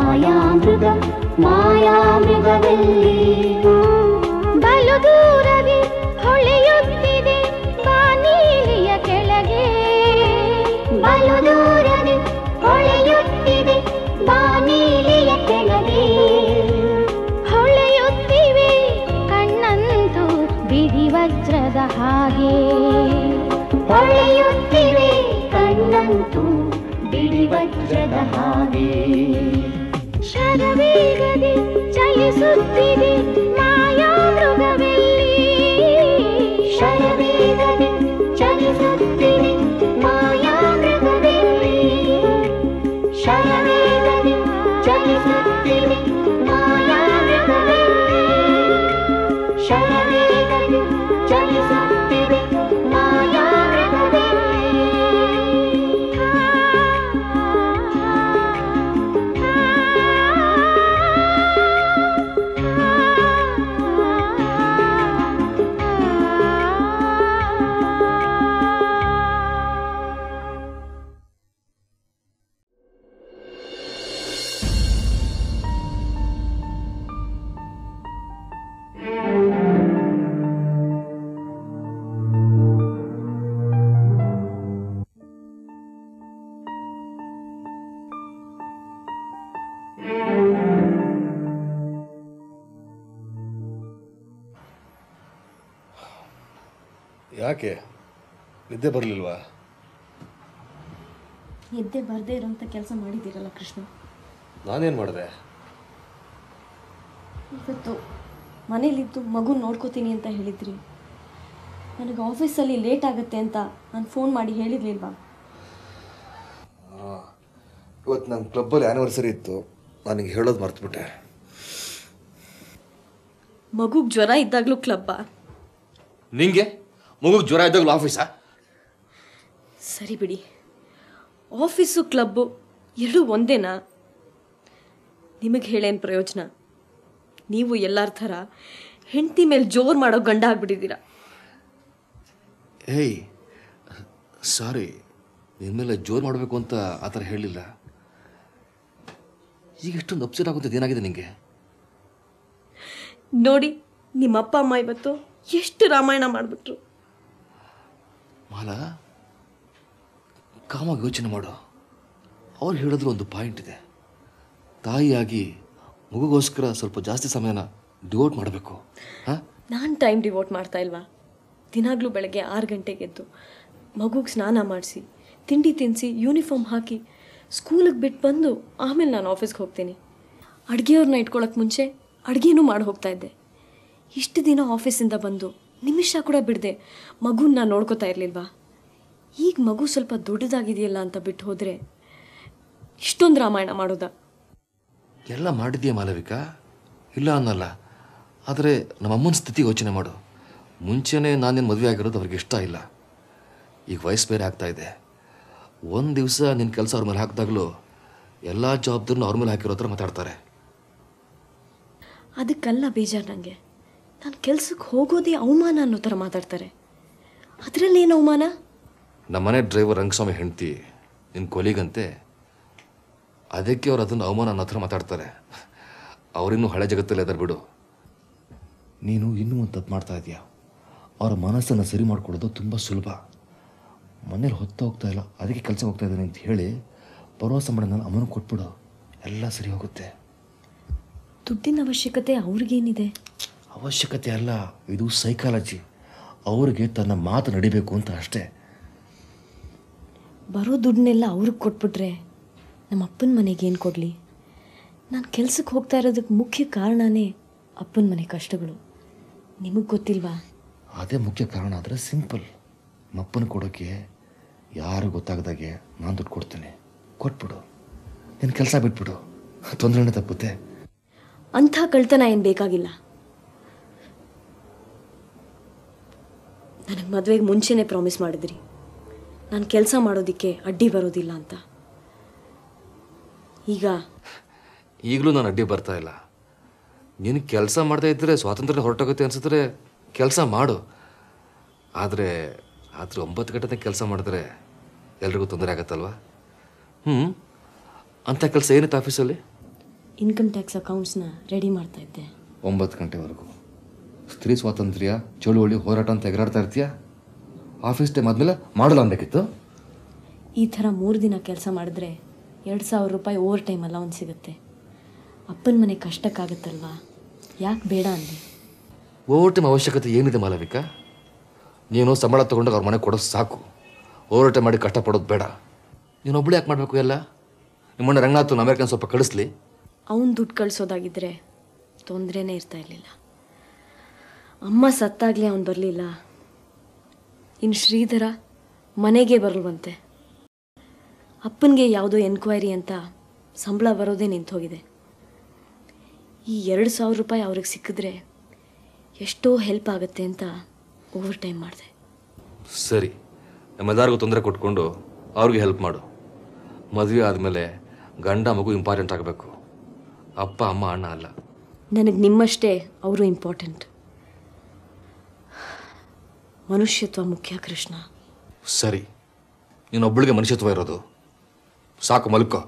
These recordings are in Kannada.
ಮಾಯಾಮೃಗ ಮಾಯಾಮೃಗವೆಲ್ಲಿ ಬಲು ದೂರದಿ ಹೊಳೆಯುತ್ತಿದೆ ಬಾನೀಲಿಯ ಕೆಳಗೆ ಬಲು ದೂರದಿ ಹೊಳೆಯುತ್ತಿದೆ ಬಾನೀಲಿಯ ಕೆಳಗೆ ಹೊಳೆಯುತ್ತಿವೆ ಕಣ್ಣಂತೂ ಬಿಡಿ ವಜ್ರದ ಹಾಗೆ ಹೊಳೆಯುತ್ತಿವೆ ಕಣ್ಣಂತೂ ಬಿಡಿ ವಜ್ರದ ಹಾಗೆ ಶರವೇಗದೆ ಚಲಿಸುತ್ತಿದೆ ಮಾಯಾ ಮೃಗವೆಲ್ಲಿ ಶರವೇಗದೆ ಚಲಿಸುತ್ತಿದೆ ಮಾಯಾ ಮೃಗವೆಲ್ಲಿ ಶರವೇಗದೆ ಚಲಿಸುತ್ತಿದೆ ಮಾಯಾ ಮೃಗವೆಲ್ಲಿ ಶರವೇಗದೆ ಚಲಿಸುತ್ತಿದೆ ಮಾಯಾ ಯಾಕೆ ನಿದ್ದೆ ಬರಲಿಲ್ವಾ ನಿದ್ದೆ ಬರದೇ ಇರೋಂಥ ಕೆಲಸ ಮಾಡಿದ್ದೀರಲ್ಲ ಕೃಷ್ಣ ನಾನೇನು ಮಾಡಿದೆ ಇವತ್ತು ಮನೇಲಿದ್ದು ಮಗು ನೋಡ್ಕೋತೀನಿ ಅಂತ ಹೇಳಿದ್ರಿ ನನಗೆ ಆಫೀಸಲ್ಲಿ ಲೇಟ್ ಆಗುತ್ತೆ ಅಂತ ನಾನು ಫೋನ್ ಮಾಡಿ ಹೇಳಿರ್ಲಿಲ್ವಾ ಇವತ್ತು ನನ್ನ ಕ್ಲಬ್ಬಲ್ಲಿ ಆ್ಯನಿವರ್ಸರಿ ಇತ್ತು ನನಗೆ ಹೇಳೋದು ಮರ್ತುಬಿಟ್ಟೆ ಮಗುಗೆ ಜ್ವರ ಇದ್ದಾಗಲೂ ಕ್ಲಬ್ಬಾ ನಿಂಗೆ ಮಗುಗೆ ಜ್ವರ ಇದ್ದಾಗಲೂ ಆಫೀಸಾ ಸರಿ ಬಿಡಿ ಆಫೀಸು ಕ್ಲಬ್ಬು ಎರಡೂ ಒಂದೇನಾ ನಿಮಗೆ ಹೇಳೇನು ಪ್ರಯೋಜನ ನೀವು ಎಲ್ಲರ ಥರ ಹೆಂಡತಿ ಮೇಲೆ ಜೋರು ಮಾಡೋ ಗಂಡ ಆಗ್ಬಿಟ್ಟಿದ್ದೀರಾ ಏಯ್ ಸಾರಿ ನಿನ್ನ ಮೇಲೆ ಜೋರು ಮಾಡಬೇಕು ಅಂತ ಆ ಥರ ಹೇಳಲಿಲ್ಲ ಈಗ ಎಷ್ಟೊಂದು ಅಪ್ಸೆಟ್ ಆಗುತ್ತದೆ ಏನಾಗಿದೆ ನಿಂಗೆ ನೋಡಿ ನಿಮ್ಮ ಅಪ್ಪ ಅಮ್ಮ ಇವತ್ತು ಎಷ್ಟು ರಾಮಾಯಣ ಮಾಡಿಬಿಟ್ರು ಮಾಲ ಕಾಮಾಗಿ ಯೋಚನೆ ಮಾಡು ಅವ್ರು ಹೇಳಿದ್ರು ಒಂದು ಪಾಯಿಂಟ್ ಇದೆ ತಾಯಿಯಾಗಿ ಮಗುಗೋಸ್ಕರ ಸ್ವಲ್ಪ ಜಾಸ್ತಿ ಸಮಯನ ಡಿವೋಟ್ ಮಾಡಬೇಕು ಹಾಂ ನಾನು ಟೈಮ್ ಡಿವೋಟ್ ಮಾಡ್ತಾ ಇಲ್ವಾ ದಿನಾಗ್ಲೂ ಬೆಳಗ್ಗೆ ಆರು ಗಂಟೆಗೆ ಎದ್ದು ಮಗುಗೆ ಸ್ನಾನ ಮಾಡಿಸಿ ತಿಂಡಿ ತಿನ್ನಿಸಿ ಯೂನಿಫಾರ್ಮ್ ಹಾಕಿ ಸ್ಕೂಲಿಗೆ ಬಿಟ್ಟು ಬಂದು ಆಮೇಲೆ ನಾನು ಆಫೀಸ್ಗೆ ಹೋಗ್ತೀನಿ ಅಡುಗೆಯವ್ರನ್ನ ಇಟ್ಕೊಳ್ಳೋಕೆ ಮುಂಚೆ ಅಡುಗೆನೂ ಮಾಡಿ ಹೋಗ್ತಾ ಇದ್ದೆ ಇಷ್ಟು ದಿನ ಆಫೀಸಿಂದ ಬಂದು ನಿಮಿಷ ಕೂಡ ಬಿಡದೆ ಮಗುನ ನಾನು ನೋಡ್ಕೋತಾ ಇರಲಿಲ್ವಾ ಈಗ ಮಗು ಸ್ವಲ್ಪ ದೊಡ್ಡದಾಗಿದೆಯಲ್ಲ ಅಂತ ಬಿಟ್ಟು ಹೋದರೆ ಇಷ್ಟೊಂದು ರಾಮಾಯಣ ಮಾಡೋದಾ ಎಲ್ಲ ಮಾಡಿದ್ಯಾ ಮಾಲವಿಕಾ ಇಲ್ಲ ಅನ್ನಲ್ಲ ಆದರೆ ನಮ್ಮ ಅಮ್ಮನ ಸ್ಥಿತಿ ಯೋಚನೆ ಮಾಡು ಮುಂಚೆನೇ ನಾನೇನು ಮದುವೆ ಆಗಿರೋದು ಅವ್ರಿಗೆ ಇಷ್ಟ ಇಲ್ಲ ಈಗ ವಯಸ್ಸು ಬೇರೆ ಆಗ್ತಾ ಇದೆ ಒಂದು ದಿವಸ ನಿನ್ನ ಕೆಲಸ ಅವ್ರ ಮೇಲೆ ಹಾಕಿದಾಗಲೂ ಎಲ್ಲ ಜವಾಬ್ದಾರಿನೂ ಅವ್ರ ಮೇಲೆ ಹಾಕಿರೋ ಥರ ಮಾತಾಡ್ತಾರೆ ಅದಕ್ಕಲ್ಲ ಬೇಜಾರು ನನಗೆ ನಾನು ಕೆಲ್ಸಕ್ಕೆ ಹೋಗೋದೇ ಅವಮಾನ ಅನ್ನೋ ಥರ ಮಾತಾಡ್ತಾರೆ ಅದರಲ್ಲಿ ಏನು ಅವಮಾನ ನಮ್ಮನೆ ಡ್ರೈವರ್ ರಂಗಸ್ವಾಮಿ ಹೆಂಡ್ತಿ ನಿನ್ನ ಕೊಲಿಗಂತೆ ಅದಕ್ಕೆ ಅವ್ರು ಅದನ್ನು ಅವಮಾನ ಅನ್ನೋ ಥರ ಮಾತಾಡ್ತಾರೆ ಅವರಿನ್ನೂ ಹಳೆ ಜಗತ್ತಲ್ಲೇ ಇದ್ದಾರೆ ಬಿಡು ನೀನು ಇನ್ನೂ ಒಂದು ತಪ್ಪು ಮಾಡ್ತಾ ಇದೀಯ ಅವರ ಮನಸ್ಸನ್ನು ಸರಿ ಮಾಡ್ಕೊಳ್ಳೋದು ತುಂಬ ಸುಲಭ ಮನೇಲಿ ಹೊತ್ತು ಹೋಗ್ತಾ ಇಲ್ಲ ಅದಕ್ಕೆ ಕೆಲಸ ಹೋಗ್ತಾ ಇದ್ದೀನಿ ಅಂತ ಹೇಳಿ ಬರುವ ಸಂಬಳ ನಾನು ಅಮ್ಮನ ಕೊಟ್ಬಿಡು ಎಲ್ಲ ಸರಿ ಹೋಗುತ್ತೆ ದುಡ್ಡಿನ ಅವಶ್ಯಕತೆ ಅವ್ರಿಗೇನಿದೆ ಅವಶ್ಯಕತೆ ಅಲ್ಲ ಇದು ಸೈಕಾಲಜಿ ಅವ್ರಿಗೆ ತನ್ನ ಮಾತು ನಡಿಬೇಕು ಅಂತ ಅಷ್ಟೇ ಬರೋ ದುಡ್ಡನ್ನೆಲ್ಲ ಅವ್ರಿಗೆ ಕೊಟ್ಬಿಟ್ರೆ ನಮ್ಮ ಅಪ್ಪನ ಮನೆಗೆ ಏನು ಕೊಡಲಿ ನಾನು ಕೆಲ್ಸಕ್ಕೆ ಹೋಗ್ತಾ ಇರೋದಕ್ಕೆ ಮುಖ್ಯ ಕಾರಣನೇ ಅಪ್ಪನ ಮನೆ ಕಷ್ಟಗಳು ನಿಮಗೆ ಗೊತ್ತಿಲ್ವಾ ಅದೇ ಮುಖ್ಯ ಕಾರಣ ಆದರೆ ಸಿಂಪಲ್ ಮಪ್ಪನ ಕೊಡೋಕ್ಕೆ ಯಾರು ಗೊತ್ತಾಗದಾಗೆ ನಾನು ದುಡ್ಡು ಕೊಡ್ತೇನೆ ಕೊಟ್ಬಿಡು ನಿನ್ನ ಕೆಲಸ ಬಿಟ್ಬಿಡು ತೊಂದರೆನೇ ತಪ್ಪುತ್ತೆ ಅಂಥ ಕಳ್ತನ ಏನು ಬೇಕಾಗಿಲ್ಲ ನನಗೆ ಮದುವೆಗೆ ಮುಂಚೆನೇ ಪ್ರಾಮಿಸ್ ಮಾಡಿದ್ರಿ ನಾನು ಕೆಲಸ ಮಾಡೋದಕ್ಕೆ ಅಡ್ಡಿ ಬರೋದಿಲ್ಲ ಅಂತ ಈಗ ಈಗಲೂ ನಾನು ಅಡ್ಡಿ ಬರ್ತಾ ಇಲ್ಲ ನೀನು ಕೆಲಸ ಮಾಡದೇ ಇದ್ದರೆ ಸ್ವಾತಂತ್ರ್ಯ ಹೊರಟೋಗುತ್ತೆ ಅನ್ಸಿದ್ರೆ ಕೆಲಸ ಮಾಡು ಆದರೆ ರಾತ್ರಿ ಒಂಬತ್ತು ಗಂಟೆ ಕೆಲಸ ಮಾಡಿದ್ರೆ ಎಲ್ರಿಗೂ ತೊಂದರೆ ಆಗತ್ತಲ್ವಾ ಹ್ಞೂ ಅಂಥ ಕೆಲಸ ಏನಿತ್ತು ಆಫೀಸಲ್ಲಿ ಇನ್ಕಮ್ ಟ್ಯಾಕ್ಸ್ ಅಕೌಂಟ್ಸ್ನ ರೆಡಿ ಮಾಡ್ತಾ ಇದ್ದೆ ಒಂಬತ್ತು ಗಂಟೆವರೆಗೂ ಸ್ತ್ರೀ ಸ್ವಾತಂತ್ರ್ಯ ಚಳುವಳಿ ಹೋರಾಟ ಅಂತ ಎಗರಾಡ್ತಾ ಇರ್ತೀಯ ಆಫೀಸ್ ಟೈಮ್ ಆದಮೇಲೆ ಮಾಡಲ್ಲ ಅನ್ಬೇಕಿತ್ತು ಈ ಥರ ಮೂರು ದಿನ ಕೆಲಸ ಮಾಡಿದ್ರೆ ಎರಡು ಸಾವಿರ ರೂಪಾಯಿ ಓವರ್ ಟೈಮ್ ಅಲೌನ್ಸ್ ಸಿಗುತ್ತೆ ಅಪ್ಪನ ಮನೆ ಕಷ್ಟಕ್ಕಾಗತ್ತಲ್ವಾ ಯಾಕೆ ಬೇಡ ಅಂದೆ ಓವರ್ ಟೈಮ್ ಅವಶ್ಯಕತೆ ಏನಿದೆ ಮಾಲವಿಕಾ ನೀನು ಸಂಬಳ ತೊಗೊಂಡಾಗ ಅವ್ರ ಮನೆ ಕೊಡೋದು ಸಾಕು ಓವರ್ ಟೈಮ್ ಮಾಡಿ ಕಷ್ಟಪಡೋದು ಬೇಡ ನೀನು ಒಬ್ಬಳು ಯಾಕೆ ಮಾಡಬೇಕು ಎಲ್ಲ ನಿಮ್ಮಣ್ಣ ರಂಗನಾಥ್ ಅಮೆರಿಕನ್ ಸ್ವಲ್ಪ ಕಳಿಸ್ಲಿ ಅವನು ದುಡ್ಡು ಕಳಿಸೋದಾಗಿದ್ದರೆ ತೊಂದರೆನೇ ಇರ್ತಾ ಇರಲಿಲ್ಲ ಅಮ್ಮ ಸತ್ತಾಗಲೇ ಅವನು ಬರಲಿಲ್ಲ ಇನ್ನು ಶ್ರೀಧರ ಮನೆಗೆ ಬರಲ್ವಂತೆ ಅಪ್ಪನಿಗೆ ಯಾವುದೋ ಎನ್ಕ್ವೈರಿ ಅಂತ ಸಂಬಳ ಬರೋದೇ ನಿಂತೋಗಿದೆ ಈ ಎರಡು ಸಾವಿರ ರೂಪಾಯಿ ಅವ್ರಿಗೆ ಸಿಕ್ಕಿದ್ರೆ ಎಷ್ಟೋ ಹೆಲ್ಪ್ ಆಗುತ್ತೆ ಅಂತ ಓವರ್ ಟೈಮ್ ಮಾಡಿದೆ ಸರಿ ನಮ್ಮೆಲ್ಲರಿಗೂ ತೊಂದರೆ ಕೊಟ್ಕೊಂಡು ಅವ್ರಿಗೆ ಹೆಲ್ಪ್ ಮಾಡು ಮದುವೆ ಆದಮೇಲೆ ಗಂಡ ಮಗು ಇಂಪಾರ್ಟೆಂಟ್ ಆಗಬೇಕು ಅಪ್ಪ ಅಮ್ಮ ಅಣ್ಣ ಅಲ್ಲ ನನಗೆ ನಿಮ್ಮಷ್ಟೇ ಅವರು ಇಂಪಾರ್ಟೆಂಟ್ ಮನುಷ್ಯತ್ವ ಮುಖ್ಯ ಕೃಷ್ಣ ಸರಿ ನೀನೊಬ್ಬಳಿಗೆ ಮನುಷ್ಯತ್ವ ಇರೋದು ಸಾಕು ಮಲ್ಕೋ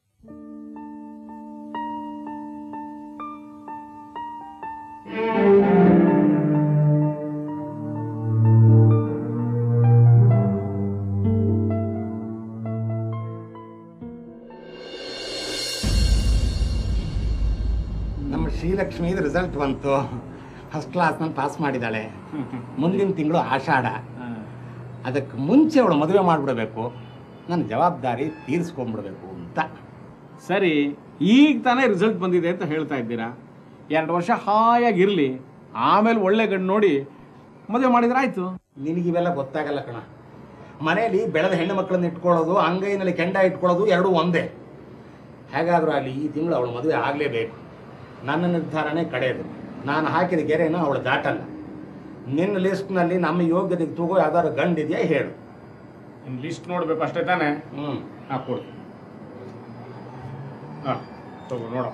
ನಮ್ಮ ಶ್ರೀಲಕ್ಷ್ಮಿದು ರಿಸಲ್ಟ್ ಬಂತು ಫಸ್ಟ್ ಕ್ಲಾಸ್ನಲ್ಲಿ ಪಾಸ್ ಮಾಡಿದ್ದಾಳೆ ಮುಂದಿನ ತಿಂಗಳು ಆಷಾಢ ಅದಕ್ಕೆ ಮುಂಚೆ ಅವಳು ಮದುವೆ ಮಾಡಿಬಿಡಬೇಕು ನನ್ನ ಜವಾಬ್ದಾರಿ ತೀರಿಸ್ಕೊಂಡ್ಬಿಡ್ಬೇಕು ಅಂತ ಸರಿ ಈಗ ತಾನೇ ರಿಸಲ್ಟ್ ಬಂದಿದೆ ಅಂತ ಹೇಳ್ತಾ ಇದ್ದೀರಾ ಎರಡು ವರ್ಷ ಹಾಯಾಗಿರಲಿ ಆಮೇಲೆ ಒಳ್ಳೆ ಗಂಡು ನೋಡಿ ಮದುವೆ ಮಾಡಿದ್ರೆ ಆಯ್ತು ನಿನಗಿವೆಲ್ಲ ಗೊತ್ತಾಗಲ್ಲ ಕಣ ಮನೆಯಲ್ಲಿ ಬೆಳೆದ ಹೆಣ್ಣು ಮಕ್ಕಳನ್ನ ಇಟ್ಕೊಳ್ಳೋದು ಅಂಗೈನಲ್ಲಿ ಕೆಂಡ ಇಟ್ಕೊಳ್ಳೋದು ಎರಡೂ ಒಂದೇ ಹೇಗಾದರೂ ಅಲ್ಲಿ ಈ ತಿಂಗಳು ಅವಳು ಮದುವೆ ಆಗಲೇಬೇಕು ನನ್ನ ನಿರ್ಧಾರನೇ ಕಡೆಯದು ನಾನು ಹಾಕಿದ ಗೆರೆನ ಅವಳು ದಾಟಲ್ಲ ನಿನ್ನ ಲಿಸ್ಟ್ನಲ್ಲಿ ನಮ್ಮ ಯೋಗ್ಯತೆಗೆ ತಗೋ ಯಾವ್ದಾದ್ರು ಗಂಡಿದೆಯಾ ಹೇಳು ಇನ್ನು ಲಿಸ್ಟ್ ನೋಡ್ಬೇಕು ಅಷ್ಟೇ ತಾನೇ ಹ್ಞೂ ಹಾಕೊಡು ಹಾಂ ತಗೋ ನೋಡೋ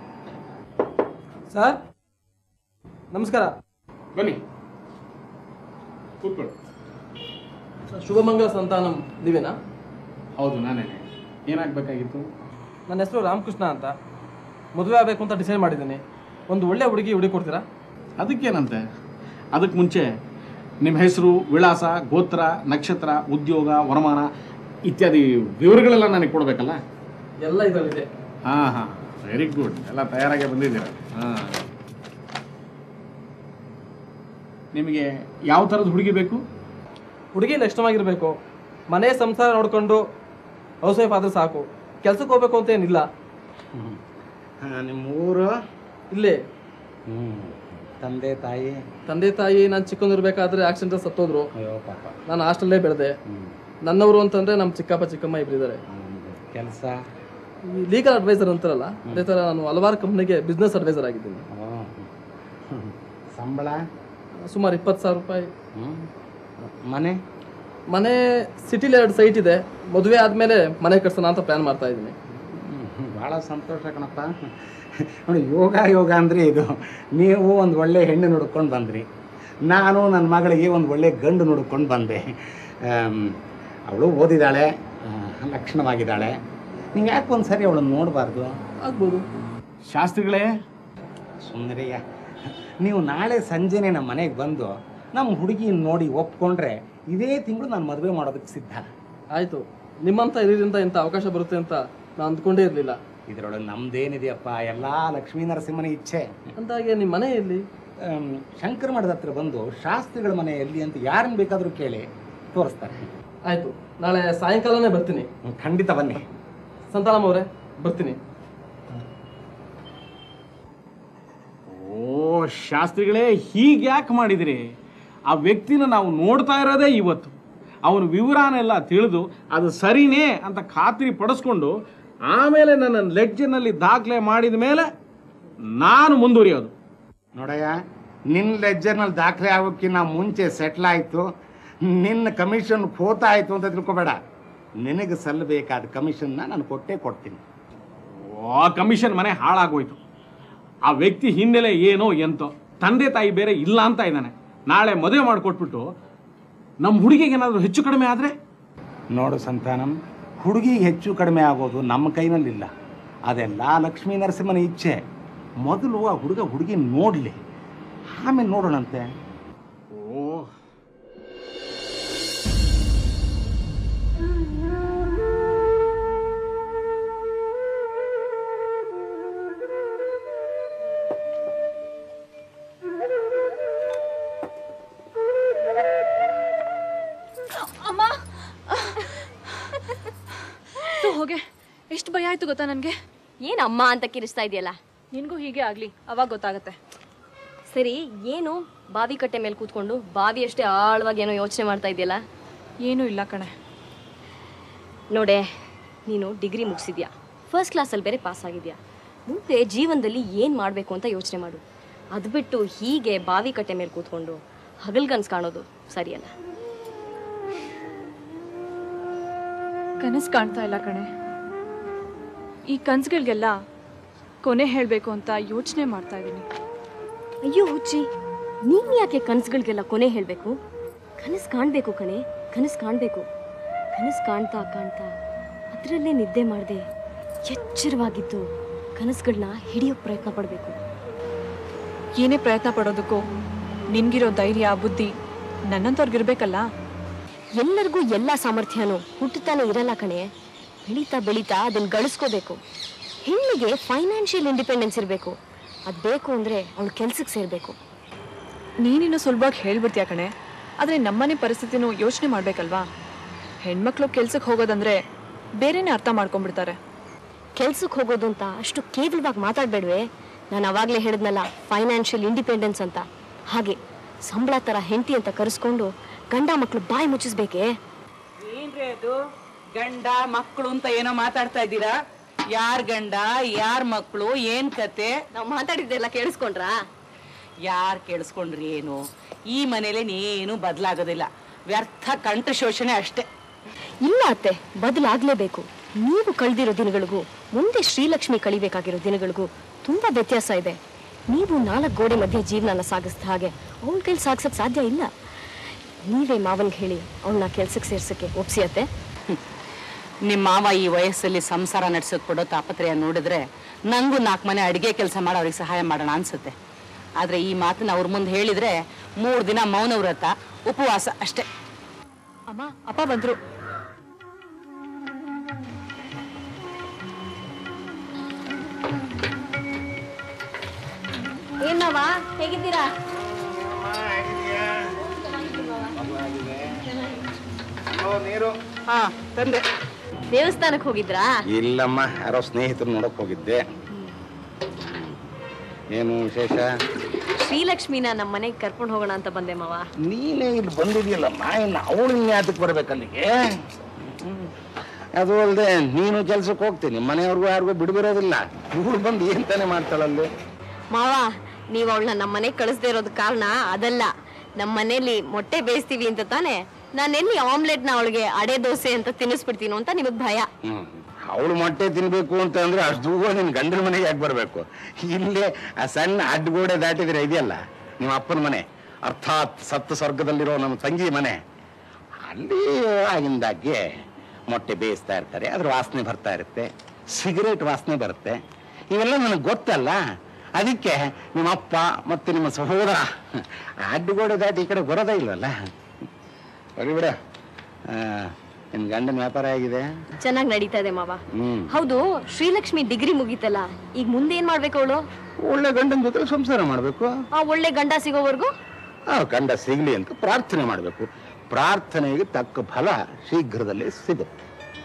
ಸರ್ ನಮಸ್ಕಾರ ಬನ್ನಿ ಕೂತ್ಕೊಳ್ಳಿ ಶುಭಮಂಗಲ ಸಂತಾನಂ ನೀವೇನಾ ಹೌದು ನಾನೇ ಏನಾಗಬೇಕಾಗಿತ್ತು ನನ್ನ ಹೆಸರು ರಾಮಕೃಷ್ಣ ಅಂತ ಮದುವೆ ಆಗಬೇಕು ಅಂತ ಡಿಸೈಡ್ ಮಾಡಿದ್ದೀನಿ ಒಂದು ಒಳ್ಳೆ ಹುಡುಗಿ ಹುಡುಗಿ ಕೊಡ್ತೀರಾ ಅದಕ್ಕೇನಂತೆ ಅದಕ್ಕೆ ಮುಂಚೆ ನಿಮ್ಮ ಹೆಸರು ವಿಳಾಸ ಗೋತ್ರ ನಕ್ಷತ್ರ ಉದ್ಯೋಗ ವರಮಾನ ಇತ್ಯಾದಿ ವಿವರಗಳೆಲ್ಲ ನನಗೆ ಕೊಡಬೇಕಲ್ಲ ಎಲ್ಲ ಇದರಲ್ಲಿದೆ ಹಾಂ ಹಾಂ ವೆರಿ ಗುಡ್ ಎಲ್ಲ ತಯಾರಾಗಿ ಬಂದಿದ್ದೀರ ಹಾಂ ನಿಮಗೆ ಯಾವ ಥರದ ಹುಡುಗಿ ಬೇಕು ಹುಡುಗಿ ಲಕ್ಷಣವಾಗಿರಬೇಕು ಮನೆ ಸಂಸಾರ ನೋಡಿಕೊಂಡು ಹೌಸ್ ವೈಫ್ ಆದ್ರೆ ಸಾಕು ಕೆಲ್ಸಕ್ಕೆ ಹೋಗ್ಬೇಕು ಅಂತ ಏನಿಲ್ಲ ನಿಮ್ಮ ಊರು ಇಲ್ಲೇ ಹ್ಞೂ ತಂದೆ ತಾಯಿ ತಂದೆ ತಾಯಿ ನಾನು ಚಿಕ್ಕಂದಿರ್ಬೇಕಾದ್ರೆ ಆಕ್ಸಿಡೆಂಟ್ ಸತ್ತೋದ್ರು ಅಯ್ಯೋ ಪಾಪ ನಾನು ಹಾಸ್ಟೆಲ್ಲೇ ಬೆಳೆದೆ ನನ್ನವರು ಅಂತಂದ್ರೆ ನಮ್ಮ ಚಿಕ್ಕಪ್ಪ ಚಿಕ್ಕಮ್ಮ ಇಬ್ಬರಿದ್ದಾರೆ ಕೆಲಸ ಈ ಲೀಗಲ್ ಅಡ್ವೈಸರ್ ಅಂತಾರಲ್ಲ ಅದೇ ಥರ ನಾನು ಹಲವಾರು ಕಂಪ್ನಿಗೆ ಬಿಸ್ನೆಸ್ ಅಡ್ವೈಸರ್ ಆಗಿದ್ದೀನಿ ಸಂಬಳ ಸುಮಾರು ಇಪ್ಪತ್ತು ಸಾವಿರ ರೂಪಾಯಿ ಹ್ಮ್. ಮನೆ ಮನೆ ಸಿಟಿಲಿ ಎರಡು ಸೈಟ್ ಇದೆ ಮದುವೆ ಆದಮೇಲೆ ಮನೆ ಕಟ್ಸೋಣ ಅಂತ ಪ್ಲಾನ್ ಮಾಡ್ತಾ ಇದ್ದೀನಿ ಭಾಳ ಸಂತೋಷ ಕಣಪ್ಪ ನೋಡಿ ಯೋಗ ಯೋಗ ಅಂದರೆ ಇದು ನೀವು ಒಂದು ಒಳ್ಳೆ ಹೆಣ್ಣು ನೋಡ್ಕೊಂಡು ಬಂದ್ರಿ ನಾನು ನನ್ನ ಮಗಳಿಗೆ ಒಂದು ಒಳ್ಳೆ ಗಂಡು ನೋಡ್ಕೊಂಡು ಬಂದೆ ಅವಳು ಓದಿದ್ದಾಳೆ ಆ, ಲಕ್ಷಣವಾಗಿದ್ದಾಳೆ ನೀವು ಯಾಕೆ ಒಂದು ಸರಿ ಅವಳನ್ನು ನೋಡಬಾರ್ದು ಆಗ್ಬೋದು ಶಾಸ್ತ್ರಿಗಳೇ ಸುಂದರಯ್ಯ ನೀವು ನಾಳೆ ಸಂಜೆನೆ ನಮ್ಮ ಮನೆಗೆ ಬಂದು ನಮ್ಮ ಹುಡುಗಿನ ನೋಡಿ ಒಪ್ಕೊಂಡ್ರೆ ಇದೇ ತಿಂಗಳು ನಾನು ಮದುವೆ ಮಾಡೋದಕ್ಕೆ ಸಿದ್ಧ ಆಯಿತು ನಿಮ್ಮಂಥ ಇದರಿಂದ ಇಂಥ ಅವಕಾಶ ಬರುತ್ತೆ ಅಂತ ನಾನು ಅಂದ್ಕೊಂಡೇ ಇರಲಿಲ್ಲ ಇದರೊಳಗೆ ನಮ್ದೇನಿದೆಯಪ್ಪ ಎಲ್ಲ ಲಕ್ಷ್ಮೀ ನರಸಿಂಹನ ಇಚ್ಛೆ ಅಂದಾಗೆ ನಿಮ್ಮ ಮನೆ ಎಲ್ಲಿ ಆಮ್, ಶಂಕರ ಮಠದ ಹತ್ರ ಬಂದು ಶಾಸ್ತ್ರಿಗಳ ಮನೆ ಎಲ್ಲಿ ಅಂತ ಯಾರನ್ನ ಬೇಕಾದರೂ ಕೇಳಿ ತೋರಿಸ್ತಾರೆ ಆಯಿತು ನಾಳೆ ಸಾಯಂಕಾಲನೇ ಬರ್ತೀನಿ ಹ್ಮ್, ಖಂಡಿತ ಬನ್ನಿ ಸಂತಾನಮ್ ಅವರೇ ಬರ್ತೀನಿ ಓ ಶಾಸ್ತ್ರಿಗಳೇ ಹೀಗೆ ಯಾಕೆ ಮಾಡಿದಿರಿ ಆ ವ್ಯಕ್ತಿನ ನಾವು ನೋಡ್ತಾ ಇರೋದೇ ಇವತ್ತು ಅವನ ವಿವರನೆಲ್ಲ ತಿಳಿದು ಅದು ಸರಿನೇ ಅಂತ ಖಾತ್ರಿ ಪಡಿಸ್ಕೊಂಡು ಆಮೇಲೆ ನನ್ನ ಲೆಡ್ಜರ್ನಲ್ಲಿ ದಾಖಲೆ ಮಾಡಿದ ಮೇಲೆ ನಾನು ಮುಂದುವರಿಯೋದು ನೋಡಯ್ಯ ನಿನ್ನ ಲೆಜ್ಜರ್ನಲ್ಲಿ ದಾಖಲೆ ಆಗೋಕ್ಕಿಂತ ಮುಂಚೆ ಸೆಟ್ಲ್ ಆಯಿತು ನಿನ್ನ ಕಮಿಷನ್ ಖೋತ ಆಯಿತು ಅಂತ ತಿಳ್ಕೊಬೇಡ ನಿನಗೆ ಸಲ್ಲಬೇಕಾದ ಕಮಿಷನ್ನ ನಾನು ಕೊಟ್ಟೇ ಕೊಡ್ತೀನಿ ಆ ಕಮಿಷನ್ ಮನೆ ಹಾಳಾಗೋಯ್ತು ಆ ವ್ಯಕ್ತಿ ಹಿನ್ನೆಲೆ ಏನೋ ಎಂತೋ ತಂದೆ ತಾಯಿ ಬೇರೆ ಇಲ್ಲ ಅಂತ ಇದ್ದಾನೆ ನಾಳೆ ಮದುವೆ ಮಾಡಿಕೊಟ್ಬಿಟ್ಟು ನಮ್ಮ ಹುಡುಗಿಗೆ ಏನಾದರೂ ಹೆಚ್ಚು ಕಡಿಮೆ ಆದರೆ ನೋಡು ಸಂತಾನಂ ಹುಡುಗಿಗೆ ಹೆಚ್ಚು ಕಡಿಮೆ ಆಗೋದು ನಮ್ಮ ಕೈನಲ್ಲಿಲ್ಲ ಅದೆಲ್ಲ ಲಕ್ಷ್ಮೀ ನರಸಿಂಹನ ಇಚ್ಛೆ ಮೊದಲು ಆ ಹುಡುಗ ಹುಡುಗಿ ನೋಡಲಿ ಆಮೇಲೆ ನೋಡೋಣಂತೆ ಓ ಅಮ್ಮ ತು ಹೋಗೆ ಎಷ್ಟು ಭಯ ಆಯ್ತು ಗೊತ್ತಾ ನನಗೆ ಏನು ಅಮ್ಮ ಅಂತ ಕಿರಿಸ್ತಾ ಇದೆಯಲ್ಲ ನಿನಗೂ ಹೀಗೆ ಆಗಲಿ ಅವಾಗ ಗೊತ್ತಾಗತ್ತೆ ಸರಿ ಏನು ಬಾವಿ ಕಟ್ಟೆ ಮೇಲೆ ಕೂತ್ಕೊಂಡು ಬಾವಿ ಅಷ್ಟೇ ಆಳವಾಗಿ ಏನೋ ಯೋಚನೆ ಮಾಡ್ತಾ ಇದೆಯಲ್ಲ ಏನೂ ಇಲ್ಲ ಕಣೆ ನೋಡೆ ನೀನು ಡಿಗ್ರಿ ಮುಗಿಸಿದ್ಯಾ ಫಸ್ಟ್ ಕ್ಲಾಸಲ್ಲಿ ಬೇರೆ ಪಾಸ್ ಆಗಿದ್ಯಾ ಮುಂದೆ ಜೀವನದಲ್ಲಿ ಏನು ಮಾಡಬೇಕು ಅಂತ ಯೋಚನೆ ಮಾಡು ಅದು ಬಿಟ್ಟು ಹೀಗೆ ಬಾವಿ ಕಟ್ಟೆ ಮೇಲೆ ಕೂತ್ಕೊಂಡು ಹಗಲ್ಗನ್ಸ್ ಕಾಣೋದು ಸರಿಯಲ್ಲ ಕನಸು ಕಾಣ್ತಾ ಇಲ್ಲ ಕಣೆ ಈ ಕನ್ಸುಗಳಿಗೆಲ್ಲ ಕೊನೆ ಹೇಳಬೇಕು ಅಂತ ಯೋಚನೆ ಮಾಡ್ತಾ ಇದ್ದೀನಿ ಅಯ್ಯೋ ಹುಚ್ಚಿ ನೀನು ಯಾಕೆ ಕನಸುಗಳಿಗೆಲ್ಲ ಕೊನೆ ಹೇಳಬೇಕು ಕನಸು ಕಾಣಬೇಕು ಕಣೆ ಕನಸು ಕಾಣಬೇಕು ಕನಸು ಕಾಣ್ತಾ ಕಾಣ್ತಾ ಅದರಲ್ಲೇ ನಿದ್ದೆ ಮಾಡದೆ ಎಚ್ಚರವಾಗಿದ್ದು ಕನಸುಗಳನ್ನ ಹಿಡಿಯೋ ಪ್ರಯತ್ನ ಪಡಬೇಕು ಏನೇ ಪ್ರಯತ್ನ ಪಡೋದಕ್ಕೂ ನಿನ್ಗಿರೋ ಧೈರ್ಯ ಬುದ್ಧಿ ನನ್ನಂತವ್ರಿಗಿರ್ಬೇಕಲ್ಲ ಎಲ್ಲರಿಗೂ ಎಲ್ಲ ಸಾಮರ್ಥ್ಯನೂ ಹುಟ್ಟುತ್ತಾನೆ ಇರಲ್ಲ ಕಣೆ ಬೆಳೀತಾ ಬೆಳೀತಾ ಅದನ್ನ ಗಳಿಸ್ಕೋಬೇಕು ಹೆಣ್ಣಿಗೆ ಫೈನಾನ್ಷಿಯಲ್ ಇಂಡಿಪೆಂಡೆನ್ಸ್ ಇರಬೇಕು ಅದು ಬೇಕು ಅಂದರೆ ಅವಳು ಕೆಲ್ಸಕ್ಕೆ ಸೇರಬೇಕು ನೀನಿನ್ನು ಸುಲಭವಾಗಿ ಹೇಳ್ಬಿಡ್ತೀಯ ಕಣೆ ಆದರೆ ನಮ್ಮನೆ ಪರಿಸ್ಥಿತಿನೂ ಯೋಚನೆ ಮಾಡಬೇಕಲ್ವಾ ಹೆಣ್ಮಕ್ಳು ಕೆಲ್ಸಕ್ಕೆ ಹೋಗೋದಂದ್ರೆ ಬೇರೆನೇ ಅರ್ಥ ಮಾಡ್ಕೊಂಡ್ಬಿಡ್ತಾರೆ ಕೆಲ್ಸಕ್ಕೆ ಹೋಗೋದು ಅಂತ ಅಷ್ಟು ಕೇವಲವಾಗಿ ಮಾತಾಡಬೇಡ್ವೆ ನಾನು ಅವಾಗಲೇ ಹೇಳಿದ್ನಲ್ಲ ಫೈನಾನ್ಷಿಯಲ್ ಇಂಡಿಪೆಂಡೆನ್ಸ್ ಅಂತ ಹಾಗೆ ಸಂಬಳ ಥರ ಹೆಂಡತಿ ಅಂತ ಕರೆಸ್ಕೊಂಡು ಗಂಡ ಮಕ್ಕಳು ಬಾಯಿ ಮುಚ್ಚಿಸ್ಬೇಕೇ ಏನ್ರಿ ಅದು ಗಂಡ ಮಕ್ಕಳು ಅಂತ ಏನೋ ಮಾತಾಡ್ತಾ ಇದ್ದೀರಾ ಯಾರ್ ಗಂಡ ಯಾರ್ ಮಕ್ಕಳು ಏನ್ ಕತೆ ನಾವು ಮಾತಾಡಿದ್ದೆಲ್ಲ ಕೇಳಿಸ್ಕೊಂಡ್ರಾ ಯಾರ್ ಕೇಳಿಸ್ಕೊಂಡ್ರಿ ಏನು ಈ ಮನೇಲಿ ಏನು ಬದಲಾಗೋದಿಲ್ಲ ವ್ಯರ್ಥ ಕಂಠ ಶೋಷಣೆ ಅಷ್ಟೇ ಇಲ್ಲ ಅತ್ತೆ ಬದಲಾಗಲೇಬೇಕು ನೀವು ಕಳೆದಿರೋ ದಿನಗಳಿಗೂ ಮುಂದೆ ಶ್ರೀಲಕ್ಷ್ಮಿ ಕಳಿಬೇಕಾಗಿರೋ ದಿನಗಳಿಗೂ ತುಂಬಾ ವ್ಯತ್ಯಾಸ ಇದೆ ನೀವು ನಾಲ್ಕು ಗೋಡೆ ಮಧ್ಯೆ ಜೀವನನ ಸಾಗಿಸಿದ ಹಾಗೆ ಅವಳ ಕೈಲಿ ಸಾಗಿಸಕ್ ಸಾಧ್ಯ ಇಲ್ಲ ನೀವೇ ಮಾವನ್ಗೆ ಹೇಳಿ ಅವಳನ್ನ ಕೆಲ್ಸಕ್ಕೆ ಸೇರ್ಸಕ್ಕೆ ಒಪ್ಸಿ ಅತ್ತೆ ನಿಮ್ಮ ಮಾವ ಈ ವಯಸ್ಸಲ್ಲಿ ಸಂಸಾರ ನಡೆಸೋದ್ ಕೊಡೋ ತಾಪತ್ರಯ ನೋಡಿದ್ರೆ ನಂಗೂ ನಾಲ್ಕು ಮನೆ ಅಡಿಗೆ ಕೆಲಸ ಮಾಡಿ ಅವ್ರಿಗೆ ಸಹಾಯ ಮಾಡೋಣ ಅನ್ಸುತ್ತೆ ಆದ್ರೆ ಈ ಮಾತನ್ನ ಅವ್ರ ಮುಂದೆ ಹೇಳಿದ್ರೆ ಮೂರು ದಿನ ಮೌನ ವ್ರತ ಉಪವಾಸ ಅಷ್ಟೇ ಅಮ್ಮ ಅಪ್ಪ ಬಂದ್ರು ಏನವ ಹೇಗಿದ್ದೀರಾ ನೀರು ಹಾ ತಂದೆ ದೇವಸ್ಥಾನಕ್ಕೆ ಹೋಗಿದ್ರಾ ಇಲ್ಲಮ್ಮ ಯಾರೋ ಸ್ನೇಹಿತರು ನೋಡಕ್ ಹೋಗಿದ್ದೆ ಏನು ವಿಶೇಷ ಶ್ರೀಲಕ್ಷ್ಮಿನ ನಮ್ಮ ಮನೆಗೆ ಕರ್ಕೊಂಡು ಹೋಗೋಣ ಅಂತ ಬಂದೆ ಮಾವ ನೀನೇ ಇಲ್ಲಿ ಬಂದಿದೆಯಲ್ಲಮ್ಮ ಇನ್ನು ಅವಳು ಇನ್ಯಾತಕ್ಕೆ ಬರ್ಬೇಕು ಅಲ್ಲಿಗೆ ಹ್ಮ್. ಅದು ಅಲ್ಲದೆ ನೀನು ಕೆಲ್ಸಕ್ಕೆ ಹೋಗ್ತೀನಿ ಮನೆಯವ್ರಿಗೂ ಯಾರಿಗೂ ಬಿಡ್ಬಿರೋದಿಲ್ಲ ಇವಳು ಬಂದು ಏನ್ ತಾನೇ ಮಾಡ್ತಾಳಲ್ಲಿ ಮಾವ ನೀವು ಅವಳನ್ನ ನಮ್ಮ ಮನೆಗೆ ಕಳಿಸ್ದೇ ಇರೋದ್ ಕಾರಣ ಅದಲ್ಲ ನಮ್ಮ ಮನೇಲಿ ಮೊಟ್ಟೆ ಬೇಯಿಸ್ತೀವಿ ಅಂತ ತಾನೆ ನಾನು ಎಲ್ಲಿ ಆಮ್ಲೆಟ್ನ ಅವಳಿಗೆ ಅಡೆ ದೋಸೆ ಅಂತ ತಿನ್ನಿಸ್ಬಿಡ್ತೀನೋ ಅಂತ ನಿಮಗ್ ಭಯ ಹ್ಮ್ ಅವಳು ಮೊಟ್ಟೆ ತಿನ್ಬೇಕು ಅಂತ ಅಂದ್ರೆ ಅಷ್ಟು ದೂರ ನಿನ್ ಗಂಡನ ಮನೆಗೆ ಯಾಕೆ ಬರ್ಬೇಕು ಇಲ್ಲೇ ಆ ಸಣ್ಣ ಅಡ್ಡಗೋಡೆ ದಾಟಿದ್ರೆ ಇದೆಯಲ್ಲ ನಿಮ್ಮ ಅಪ್ಪನ ಮನೆ ಅರ್ಥಾತ್ ಸತ್ತು ಸ್ವರ್ಗದಲ್ಲಿರೋ ನಮ್ಮ ತಂಗಿ ಮನೆ ಅಲ್ಲಿ ಆಗಿಂದಾಗೆ ಮೊಟ್ಟೆ ಬೇಯಿಸ್ತಾ ಇರ್ತಾರೆ ಅದ್ರ ವಾಸನೆ ಬರ್ತಾ ಇರುತ್ತೆ ಸಿಗರೇಟ್ ವಾಸನೆ ಬರುತ್ತೆ ಇವೆಲ್ಲ ನನಗೆ ಗೊತ್ತಲ್ಲ ಅದಕ್ಕೆ ನಿಮ್ಮ ಅಪ್ಪ ಮತ್ತು ನಿಮ್ಮ ಸಹೋದರ ಅಡ್ಡಗೋಡೆ ದಾಟಿ ಈ ಕಡೆ ಬರೋದೇ ಇಲ್ವಲ್ಲ ಹೋಗಿ ಬಿಡ ನಿನ್ನ ಗಂಡನ ವ್ಯಾಪಾರ ಆಗಿದೆ ಚೆನ್ನಾಗಿ ನಡೀತಾ ಇದೆ ಮಾವ ಹ್ಮ್ ಹೌದು ಶ್ರೀಲಕ್ಷ್ಮಿ ಡಿಗ್ರಿ ಮುಗೀತಲ್ಲ ಈಗ ಮುಂದೆ ಏನ್ ಮಾಡ್ಬೇಕು ಅವಳು ಒಳ್ಳೆ ಗಂಡನ ಜೊತೆ ಸಂಸಾರ ಮಾಡಬೇಕು ಆ ಒಳ್ಳೆ ಗಂಡ ಸಿಗೋವರೆಗೂ ಆ ಗಂಡ ಸಿಗ್ಲಿ ಅಂತ ಪ್ರಾರ್ಥನೆ ಮಾಡಬೇಕು ಪ್ರಾರ್ಥನೆಗೆ ತಕ್ಕ ಫಲ ಶೀಘ್ರದಲ್ಲೇ ಸಿಗುತ್ತೆ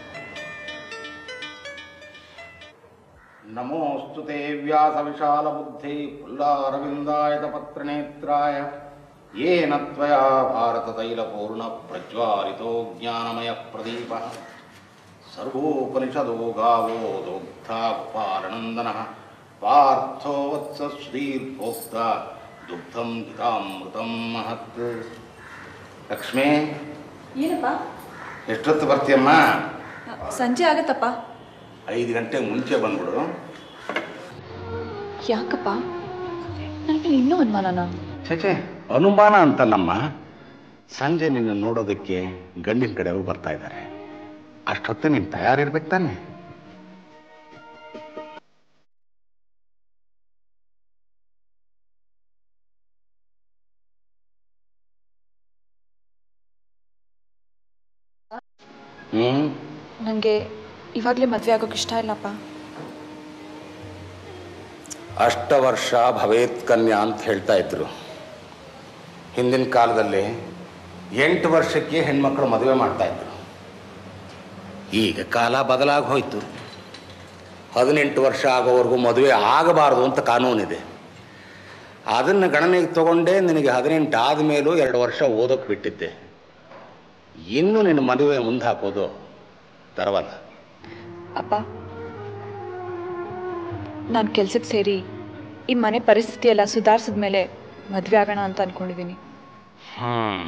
ನಮೋಸ್ತು ತೇ ವ್ಯಾಸ ವಿಶಾಲ ಬುದ್ಧಿ ಪುಲ್ಲಾರವಿಂದಾಯತ ಪತ್ರನೇತ್ರಾಯ ಯೇನ ತ್ವಯಾ ಭಾರತ ತೈಲಪೂರ್ಣ ಪ್ರಜ್ವಾಲಿತೋ ಜ್ಞಾನಮಯ ಪ್ರದೀಪ ಸರ್ವೋಪನಿಷದೋ ಗಾವೋ ದೋಗ್ಧಾಪಾಲನಂದನ ಪಾರ್ಥೋ ವತ್ಸ ಶ್ರೀರ್ಭೋಕ್ತ ದುಗ್ಧಂ ಗಿತಾಮೃತಂ ಮಹತ್ ಲಕ್ಷ್ಮೀ ಏನಪ್ಪ ಎಷ್ಟೊತ್ತು ಬರ್ತೀಯಮ್ಮ ಸಂಜೆ ಆಗತ್ತಪ್ಪ ಐದು ಗಂಟೆ ಮುಂಚೆ ಬಂದ್ಬಿಡು ಯಾಕಪ್ಪ ನನಗೆ ಇನ್ನೂ ಅನುಮಾನನ ಛೇ ಅನುಮಾನ ಅಂತಲ್ಲಮ್ಮ ಸಂಜೆ ನಿನ್ನ ನೋಡೋದಕ್ಕೆ ಗಂಡಿನ ಕಡೆಯವರು ಬರ್ತಾ ಇದ್ದಾರೆ ಅಷ್ಟೊತ್ತು ನೀನು ತಯಾರಿರ್ಬೇಕು ತಾನೆ ಹ್ಞೂ ನನಗೆ ಇವಾಗಲೇ ಮದುವೆ ಆಗೋಕೆ ಇಷ್ಟ ಇಲ್ಲಪ್ಪ ಅಷ್ಟ ವರ್ಷ ಭವೇತ್ ಕನ್ಯಾ ಅಂತ ಹೇಳ್ತಾ ಇದ್ರು ಹಿಂದಿನ ಕಾಲದಲ್ಲಿ ಎಂಟು ವರ್ಷಕ್ಕೆ ಹೆಣ್ಮಕ್ಳು ಮದುವೆ ಮಾಡ್ತಾ ಇದ್ರು ಈಗ ಕಾಲ ಬದಲಾಗಿ ಹೋಯ್ತು ಹದಿನೆಂಟು ವರ್ಷ ಆಗೋವರೆಗೂ ಮದುವೆ ಆಗಬಾರ್ದು ಅಂತ ಕಾನೂನಿದೆ ಅದನ್ನು ಗಣನೆಗೆ ತಗೊಂಡೇ ನಿನಗೆ ಹದಿನೆಂಟು ಆದಮೇಲೂ ಎರಡು ವರ್ಷ ಓದೋಕೆ ಬಿಟ್ಟಿದ್ದೆ ಇನ್ನು ನಿನ್ನ ಮದುವೆ ಮುಂದೆ ಹಾಕೋದು ತರವಲ್ಲ ಅಪ್ಪ ನಾನು ಕೆಲ್ಸಕ್ಕೆ ಸೇರಿ ಈ ಮನೆ ಪರಿಸ್ಥಿತಿ ಎಲ್ಲ ಸುಧಾರಿಸಿದ ಮೇಲೆ ಮದುವೆ ಆಗೋಣ ಅಂತ ಅನ್ಕೊಂಡಿದ್ದೀನಿ ಹ್ಮ್